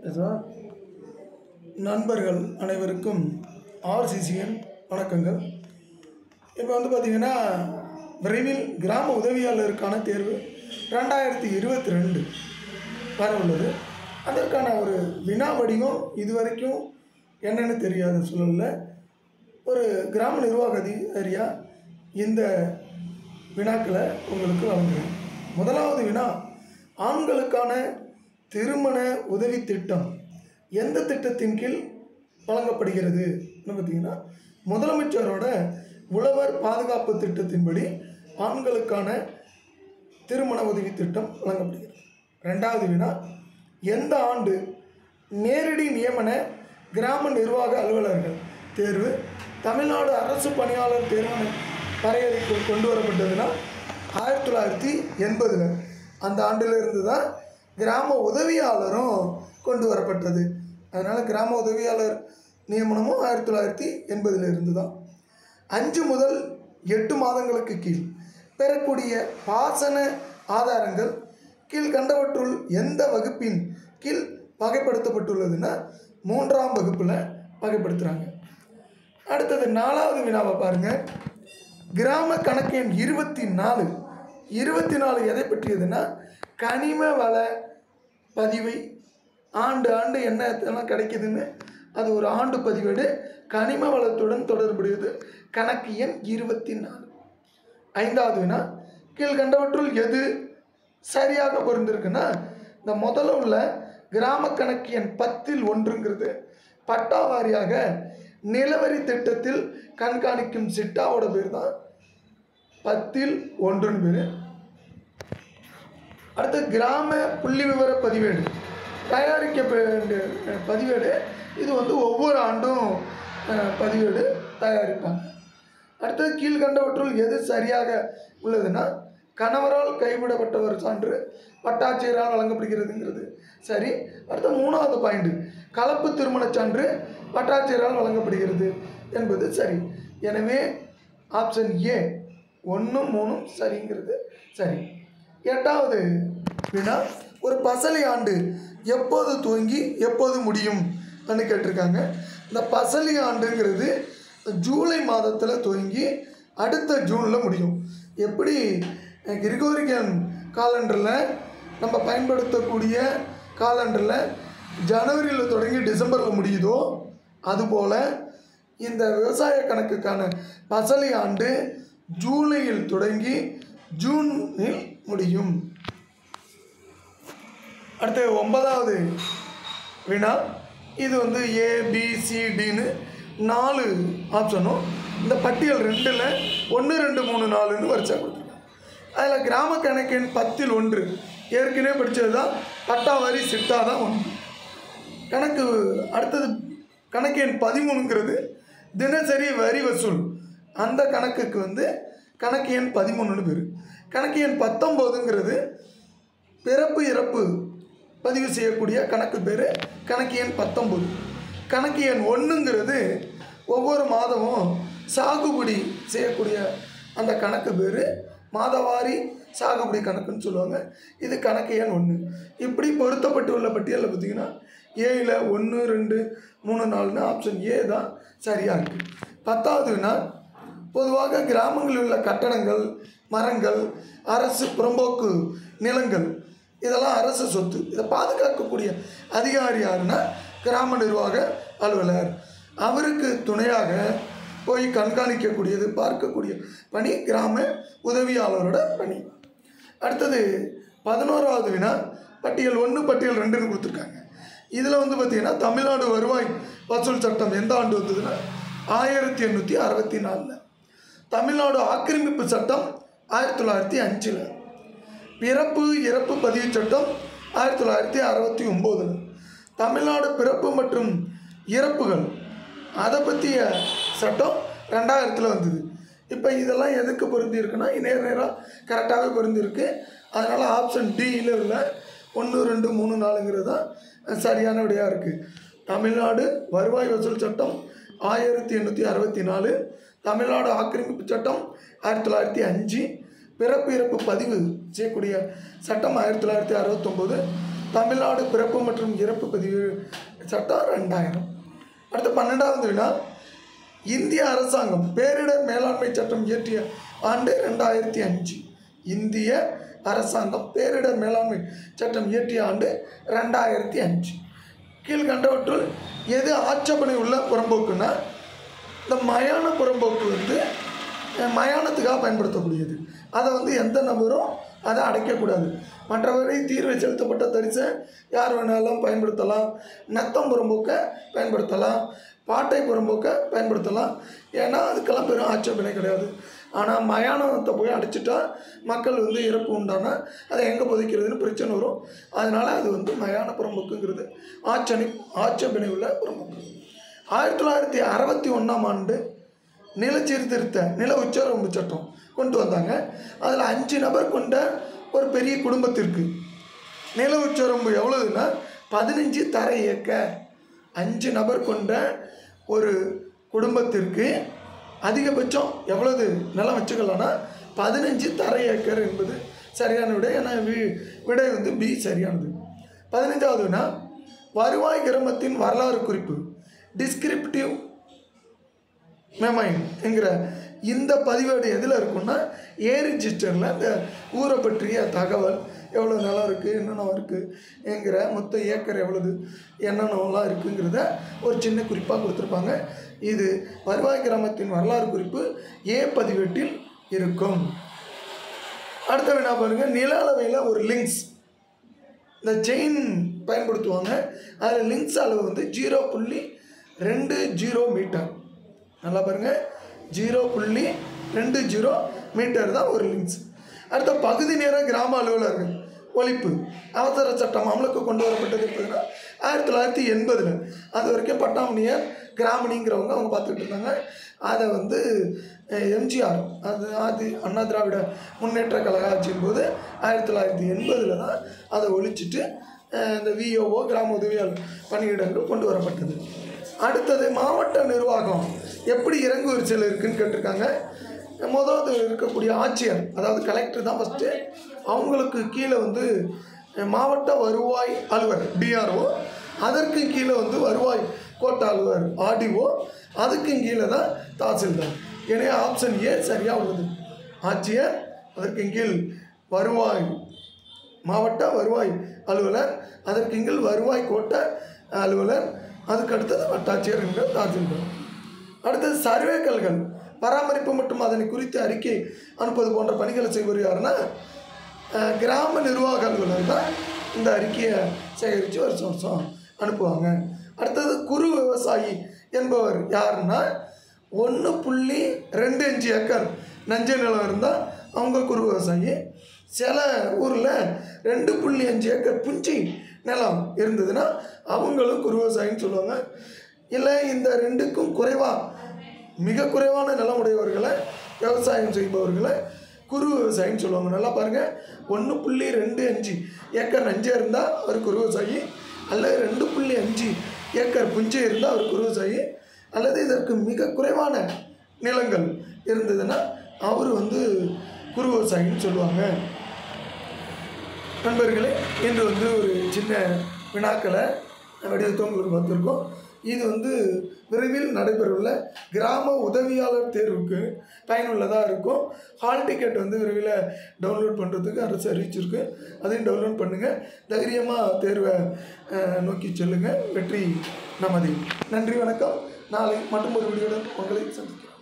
இதோ நண்பர்கள் அனைவருக்கும் ஆர்சிசிஎன் வணக்கங்கள் இப்போ வந்து பார்த்திங்கன்னா விரைவில் கிராம உதவியாளருக்கான தேர்வு ரெண்டாயிரத்தி இருபத்தி ரெண்டு வர உள்ளது அதற்கான ஒரு வினா வடிவம் இதுவரைக்கும் என்னன்னு தெரியாத சூழலில் ஒரு கிராம நிர்வாக அதிகாரியா இந்த வினாக்களை உங்களுக்கு வழங்குகிறேன் முதலாவது வினா ஆண்களுக்கான திருமண உதவி திட்டம் எந்த திட்டத்தின் கீழ் வழங்கப்படுகிறது பார்த்தீங்கன்னா முதலமைச்சரோட உழவர் பாதுகாப்பு திட்டத்தின்படி ஆண்களுக்கான திருமண உதவி திட்டம் வழங்கப்படுகிறது ரெண்டாவது வினா எந்த ஆண்டு நேரடி நியமன கிராம நிர்வாக அலுவலர்கள் தேர்வு தமிழ்நாடு அரசு பணியாளர் தேர்வு வரையறைக்கு கொண்டு வரப்பட்டதுன்னா ஆயிரத்தி தொள்ளாயிரத்தி எண்பதில் அந்த ஆண்டிலிருந்து தான் கிராம உதவியாளரும் கொண்டு வரப்பட்டது அதனால் கிராம உதவியாளர் நியமனமும் ஆயிரத்தி தொள்ளாயிரத்தி எண்பதில் இருந்து தான் அஞ்சு முதல் எட்டு மாதங்களுக்கு கீழ் பெறக்கூடிய பாசன ஆதாரங்கள் கீழ்கண்டவற்றுள் எந்த வகுப்பின் கீழ் வகைப்படுத்தப்பட்டுள்ளதுன்னா மூன்றாம் வகுப்பில் வகைப்படுத்துகிறாங்க அடுத்தது நாலாவது வினாவை பாருங்கள் கிராம கணக்கு எண் இருபத்தி நாலு இருபத்தி நாலு எதை பற்றியதுன்னா கனிம வள பதிவை ஆண்டு ஆண்டு என்ன எல்லாம் கிடைக்குதுன்னு அது ஒரு ஆண்டு பதிவேடு கனிம வளத்துடன் தொடர்புடையது கணக்கு எண் இருபத்தி நாலு ஐந்தாவது வினா கீழ்கண்டவற்றுள் எது சரியாக பொருந்திருக்குன்னா இந்த முதல்ல உள்ள கிராம கணக்கு எண் பத்தில் ஒன்றுங்கிறது பட்டா வாரியாக நிலவரி திட்டத்தில் கண்காணிக்கும் சிட்டாவோட பேர் தான் பத்தில் ஒன்றுன்னு பேர் அடுத்து கிராம புள்ளி விவர பதிவேடு தயாரிக்க வேண்டிய பதிவேடு இது வந்து ஒவ்வொரு ஆண்டும் அஹ், பதிவேடு தயாரிப்பாங்க அடுத்தது கீழ்கண்டவற்றுள் எது சரியாக உள்ளதுன்னா கணவரால் கைவிடப்பட்டவர் சான்று வட்டாட்சியரால் வழங்கப்படுகிறதுங்கிறது சரி அடுத்த மூணாவது பாயிண்ட் கலப்பு திருமணச் சான்று வட்டாட்சியரால் வழங்கப்படுகிறது என்பது சரி எனவே ஆப்ஷன் ஏ ஒன்றும் மூணும் சரிங்கிறது சரி எட்டாவது வினா ஒரு பசலி ஆண்டு எப்போது துவங்கி எப்போது முடியும் ன்னு கேட்டிருக்காங்க இந்த பசலி ஆண்டுங்கிறது ஜூலை மாதத்தில் துவங்கி அடுத்த ஜூனில் முடியும் எப்படி கிரிகோரிக்கன் காலண்டரில் நம்ம பயன்படுத்தக்கூடிய காலண்டரில் ஜனவரியில் தொடங்கி டிசம்பரில் முடியுதோ அதுபோல் இந்த விவசாய கணக்குக்கான பசலி ஆண்டு ஜூலையில் தொடங்கி ஜூனில் முடியும் அடுத்து ஒன்பதாவது வினா இது வந்து ஏ பி சி டின்னு நாலு ஆப்ஷனும் இந்த பட்டியல் ரெண்டில் ஒன்று ரெண்டு மூணு நாலுன்னு வரிசை கொடுத்துருக்காங்க அதில் கிராம கணக்கின் பத்தில் ஒன்று ஏற்கனவே படித்தது தான் பட்டா வரி சிட்டா தான் ஒன்று கணக்கு அடுத்தது கணக்கு எண் பதிமூணுங்கிறது தினசரி வரி வசூல் அந்த கணக்குக்கு வந்து கணக்கு எண் பதிமூணுன்னு பேர் கணக்கு எண் பத்தொம்போதுங்கிறது பிறப்பு இறப்பு பதிவு செய்யக்கூடிய கணக்கு பேர் கணக்கு எண் பத்தொம்போது கணக்கு எண் ஒன்றுங்கிறது ஒவ்வொரு மாதமும் சாகுபடி செய்யக்கூடிய அந்த கணக்கு பேர் மாதவாரி சாகுபடி கணக்குன்னு சொல்லுவாங்க இது கணக்கு எண் ஒன்று இப்படி பொருத்தப்பட்டு உள்ள பட்டியலில் பார்த்தீங்கன்னா ஏயில் ஒன்று ரெண்டு மூணு நாலுன்னு ஆப்ஷன் ஏ தான் சரியாக இருக்குது பத்தாவதுனா பொதுவாக கிராமங்களில் உள்ள கட்டடங்கள் மரங்கள் அரசு புறம்போக்கு நிலங்கள் இதெல்லாம் அரசு சொத்து இதை பாதுகாக்கக்கூடிய அதிகாரி யாருன்னா கிராம நிர்வாக அலுவலர் அவருக்கு துணையாக போய் கண்காணிக்கக்கூடியது பார்க்கக்கூடிய பணி கிராம உதவியாளரோட பணி அடுத்தது பதினோராவது வினா பட்டியல் ஒன்று பட்டியல் ரெண்டுன்னு கொடுத்துருக்காங்க இதில் வந்து பார்த்திங்கன்னா தமிழ்நாடு வருவாய் வசூல் சட்டம் எந்த ஆண்டு வந்ததுன்னா ஆயிரத்தி எண்ணூற்றி அறுபத்தி நாலில் தமிழ்நாடு ஆக்கிரமிப்பு சட்டம் ஆயிரத்தி தொள்ளாயிரத்தி அஞ்சில் பிறப்பு இறப்பு பதிவு சட்டம் ஆயிரத்தி தொள்ளாயிரத்தி அறுபத்தி ஒம்போதில் தமிழ்நாடு பிறப்பு மற்றும் இறப்புகள் அதை பற்றிய சட்டம் ரெண்டாயிரத்தில் வந்தது இப்போ இதெல்லாம் எதுக்கு பொருந்தி இருக்குன்னா நேர் நேராக கரெக்டாகவே பொருந்திருக்கு அதனால் ஆப்ஷன் டியில் உள்ள ஒன்று ரெண்டு மூணு நாலுங்கிறது தான் சரியான விடையாக இருக்குது தமிழ்நாடு வருவாய் வசூல் சட்டம் ஆயிரத்தி எண்ணூற்றி அறுபத்தி நாலு தமிழ்நாடு ஆக்கிரமிப்பு சட்டம் ஆயிரத்தி தொள்ளாயிரத்தி அஞ்சு பிறப்பு இறப்பு பதிவு செய்யக்கூடிய சட்டம் ஆயிரத்தி தொள்ளாயிரத்தி அறுபத்தொம்போது தமிழ்நாடு பிறப்பு மற்றும் இறப்பு பதிவு சட்டம் ரெண்டாயிரம் அடுத்து பன்னெண்டாவது வினா இந்திய அரசாங்கம் பேரிடர் மேலாண்மை சட்டம் இயற்றிய ஆண்டு ரெண்டாயிரத்தி அஞ்சு இந்திய அரசாங்கம் பேரிடர் மேலாண்மை சட்டம் இயற்றிய ஆண்டு ரெண்டாயிரத்தி அஞ்சு கீழ்கண்டவற்றுள் எது ஆட்சேபனை உள்ள புறம்போக்குன்னா இந்த மயான புறம்போக்கு வந்து அஹ், மயானத்துக்காக பயன்படுத்தக்கூடியது அதை வந்து எந்த நபரும் அதை அடைக்கக்கூடாது மற்றவரை தீர்வை செலுத்தப்பட்ட தரிசை யார் வேணாலும் பயன்படுத்தலாம் நத்தம் புறம்போக்கை பயன்படுத்தலாம் பாட்டை புறம்போக்கை பயன்படுத்தலாம் ஏன்னா அதுக்கெல்லாம் பெரும் ஆட்சேபனை கிடையாது ஆனால் மயானத்தை போய் அடைச்சிட்டா மக்கள் வந்து இறப்பு உண்டானா அதை எங்கே புதைக்கிறதுன்னு பிரச்சனை வரும் அதனால் அது வந்து மயான புறம்போக்குங்கிறது ஆட்சணி ஆட்சேபனை உள்ள புறம்போக்கு ஆயிரத்தி தொள்ளாயிரத்தி அறுபத்தி ஒன்றாம் ஆண்டு நில சீர்திருத்த நில உச்சரம்பு சட்டம் கொண்டு வந்தாங்க அதில் அஞ்சு நபர் கொண்ட ஒரு பெரிய குடும்பத்திற்கு நில உச்சரம்பு எவ்வளவுன்னா பதினஞ்சு தரை ஏக்கர் அஞ்சு நபர் கொண்ட ஒரு குடும்பத்திற்கு அதிகபட்சம் எவ்வளவு நிலம் வச்சுக்கலாம்னா பதினஞ்சு தரை ஏக்கர் என்பது சரியான விடை ஏன்னா வி- விடை வந்து பி சரியானது பதினஞ்சாவதுனா வருவாய் கிராமத்தின் வரலாறு குறிப்பு டிஸ்கிரிப்டிவ் மெமைன் என்கிற இந்த பதிவேடு எதில் இருக்குன்னா ஏ ரிஜிஸ்டரில் இந்த ஊரை பற்றிய தகவல் எவ்வளோ நிலம் இருக்குது என்னென்ன இருக்குது என்கிற மொத்த ஏக்கர் எவ்வளவு என்னென்னலாம் இருக்குங்கிறத ஒரு சின்ன குறிப்பாக கொடுத்துருப்பாங்க இது வருவாய் கிராமத்தின் வரலாறு குறிப்பு ஏ பதிவேட்டில் இருக்கும் அடுத்த வினா பாருங்க நில அளவையில் ஒரு லிங்க்ஸ் இந்த செயின் பயன்படுத்துவாங்க அதில் லிங்க்ஸ் அளவு வந்து ஜீரோ புள்ளி ரெண்டு ஜீரோ மீட்டர் நல்லா பாருங்கள் ஜீரோ புள்ளி ரெண்டு ஜீரோ மீட்டர் தான் ஒரு லிங்க்ஸ் அடுத்த பகுதி நேர கிராம அலுவலர்கள் ஒழிப்பு அவசர சட்டம் அமலுக்கு கொண்டு வரப்பட்டது எப்போதுன்னா ஆயிரத்தி தொள்ளாயிரத்தி எண்பதில் அது வரைக்கும் பட்டாமணியர் கிராமணிங்கிறவங்க அவங்க பார்த்துக்கிட்டு இருந்தாங்க அதை வந்து அஹ், எம்ஜிஆர் அது ஆதி அண்ணா திராவிட முன்னேற்ற கழக ஆட்சியின் போது ஆயிரத்தி தொள்ளாயிரத்தி எண்பதில் தான் அதை ஒழிச்சிட்டு அஹ், இந்த விஓஓ கிராம உதவியாளர் பணியிடங்கள் கொண்டு வரப்பட்டது அடுத்தது மாவட்ட நிர்வாகம் எப்படி இறங்கு வரிசையில் இருக்குன்னு கேட்டிருக்காங்க முதல்ல இருக்கக்கூடிய ஆட்சியர் அதாவது கலெக்டர் தான் ஃபஸ்ட்டு அவங்களுக்கு கீழே வந்து அஹ், மாவட்ட வருவாய் அலுவலர் டிஆர்ஓ அதற்கு கீழே வந்து வருவாய் கோட்ட அலுவலர் ஆர்டிஓ அதுக்கும் கீழே தான் தாசில்தார் எனவே ஆப்ஷன் ஏ சரியாக உள்ளது ஆட்சியர் அதற்கு கீழ் வருவாய் மாவட்ட வருவாய் அலுவலர் அதற்கு கீழ் வருவாய் கோட்ட அலுவலர் அதுக்கு அடுத்தது வட்டாட்சியர் என்கிற தாசில்தார் அடுத்தது சர்வேக்கல்கள் பராமரிப்பு மற்றும் அதனை குறித்து அறிக்கை அனுப்புவது போன்ற பணிகளை செய்வது யாருன்னா அஹ், கிராம நிர்வாக அலுவலர் தான் இந்த அறிக்கையை சேகரித்து வருஷம் வருஷம் அனுப்புவாங்க அடுத்தது குறு விவசாயி என்பவர் யாருன்னா ஒன்று புள்ளி ரெண்டு அஞ்சு ஏக்கர் நஞ்சை நிலம் இருந்தால் அவங்க குறு விவசாயி சில ஊரில் ரெண்டு புள்ளி அஞ்சு ஏக்கர் புஞ்சி நிலம் இருந்ததுன்னா அவங்களும் குறு விவசாயின்னு சொல்லுவாங்க இல்லை இந்த ரெண்டுக்கும் குறைவாக மிக குறைவான நிலம் உடையவர்களை விவசாயம் செய்பவர்களை குறு விவசாயின்னு சொல்லுவாங்க நல்லா பாருங்கள் ஒன்று புள்ளி ரெண்டு அஞ்சு ஏக்கர் நஞ்சை இருந்தால் அவர் குறு விவசாயி அல்லது ரெண்டு புள்ளி அஞ்சு ஏக்கர் புஞ்சை இருந்தால் அவர் குறு விவசாயி அல்லது இதற்கு மிக குறைவான நிலங்கள் இருந்ததுன்னா அவர் வந்து குறு விவசாயின்னு சொல்லுவாங்க நண்பர்களே இன்று வந்து ஒரு சின்ன வினாக்களை வடிவத்தை உங்களுக்கு பார்த்துருக்கோம் இது வந்து விரைவில் நடைபெறவுள்ள கிராம உதவியாளர் தேர்வுக்கு பயனுள்ளதாக இருக்கும் ஹால் டிக்கெட் வந்து விரைவில் டவுன்லோட் பண்ணுறதுக்கு அரசு அறிவிச்சிருக்கு அதையும் டவுன்லோட் பண்ணுங்கள் தைரியமாக தேர்வை அஹ், நோக்கி செல்லுங்கள் வெற்றி நமது நன்றி வணக்கம் நாளை மற்றும் ஒரு வீடியோடன் உங்களை சந்திக்கிறோம்